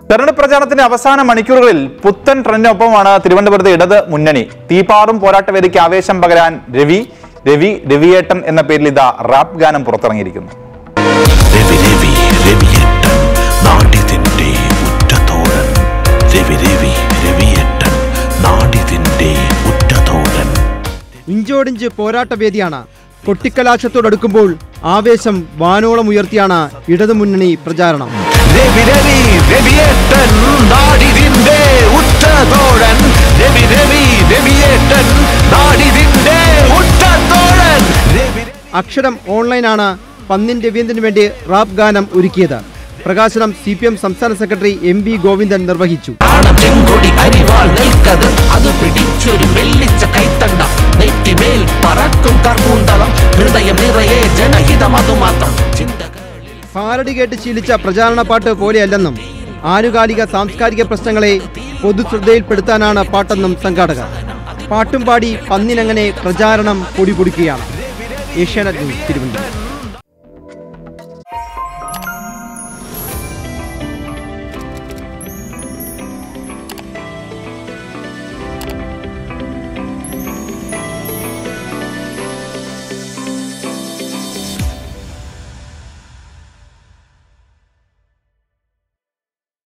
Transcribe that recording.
തെരഞ്ഞെടുപ്പ് പ്രചാരണത്തിന്റെ അവസാന മണിക്കൂറുകളിൽ പുത്തൻ ട്രെൻഡിനൊപ്പമാണ് തിരുവനന്തപുരത്ത് ഇടത് മുന്നണി തീപ്പാറും പോരാട്ടവേദിക്ക് ആവേശം പകരാൻ രവി രവി രവിയേട്ടൻ എന്ന പേരിൽ ഇതാ റാപ്പ് ഗാനം പുറത്തിറങ്ങിയിരിക്കുന്നു രവി രവി രവിയേട്ടൻ നാടിതിന്റെ ഉറ്റത്തോഴൻ രവി രവി രവിയേട്ടൻ നാടിതിന്റെ ഉറ്റത്തോഴൻ ഇഞ്ചോടിഞ്ച് പോരാട്ടവേദിയാണ് കൊട്ടിക്കലാശത്തോടടുക്കുമ്പോൾ ആവേശം വാനോളം ഉയർത്തിയാണ് ഇടതുമുന്നണി പ്രചാരണം രവി രവി രവിയേട്ടൻ നാടിതിന്റെ ഉറ്റത്തോഴൻ രവി രവി രവിയേട്ടൻ നാടിതിന്റെ ഉറ്റത്തോഴൻ രവി അക്ഷരം ഓൺലൈനാണ് പന്നിൻ രവീന്ദ്രന് വേണ്ടി റാപ്പ് ഗാനം ഒരുക്കിയത് പ്രകാശനം സി പി എം സംസ്ഥാന സെക്രട്ടറി എം വി ഗോവിന്ദൻ നിർവഹിച്ചു ആണം ചെങ്കൊടി അരിവാൾ നെൽക്കത് അത് പിടിച്ചൊരു വെള്ളിച്ച കൈത്തണ്ട നെറ്റിമേൽ പറക്കും കർപ്പൂന്തളം ഹൃദയം നിറയെ ജനഹിതം അതുമാത്രം ചിന്തകൾ പാരടി കേട്ട് ശീലിച്ച പ്രചാരണ പാട്ട് പോലെയല്ലെന്നും ആനുകാലിക സാംസ്കാരിക പ്രശ്നങ്ങളെ പൊതുശ്രദ്ധയിൽപ്പെടുത്താനാണ് പാട്ടെന്നും സംഘാടകർ പാട്ടും പാടി പന്നിനങ്ങനെ പ്രചാരണം പൊടിപൊടിക്കുകയാണ് ഏഷ്യാനെറ്റ് ന്യൂസ് തിരുവനന്തപുരം